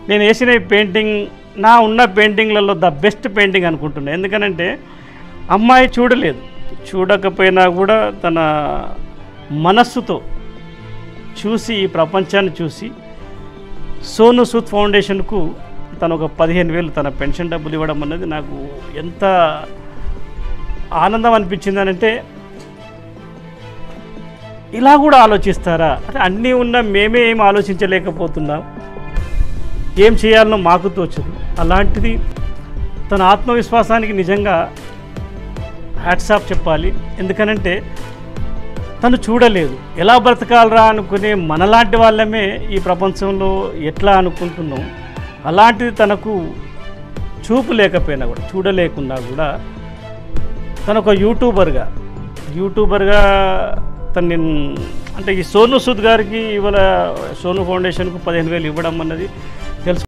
నేను వేసిన ఈ పెయింటింగ్ నా ఉన్న పెయింటింగ్లలో ద బెస్ట్ పెయింటింగ్ అనుకుంటున్నాను ఎందుకనంటే అమ్మాయి చూడలేదు చూడకపోయినా కూడా తన మనస్సుతో చూసి ఈ ప్రపంచాన్ని చూసి సోను సూద్ ఫౌండేషన్కు తను ఒక పదిహేను వేలు తన పెన్షన్ డబ్బులు ఇవ్వడం అన్నది నాకు ఎంత ఆనందం అనిపించింది అంటే ఇలా కూడా ఆలోచిస్తారా అంటే అన్నీ ఉన్న మేమే ఏం ఆలోచించలేకపోతున్నాం ఏం చేయాలనో మాకు తోచదు అలాంటిది తన ఆత్మవిశ్వాసానికి నిజంగా హ్యాట్సాప్ చెప్పాలి ఎందుకనంటే తను చూడలేదు ఎలా బ్రతకాలరా అనుకునే మనలాంటి వాళ్ళమే ఈ ప్రపంచంలో ఎట్లా అనుకుంటున్నాం అలాంటిది తనకు చూపు లేకపోయినా కూడా చూడలేకున్నా కూడా తను ఒక యూట్యూబర్గా యూట్యూబర్గా తను నేను అంటే ఈ సోను సూద్ గారికి ఇవాళ సోను ఫౌండేషన్కు పదిహేను వేలు ఇవ్వడం అన్నది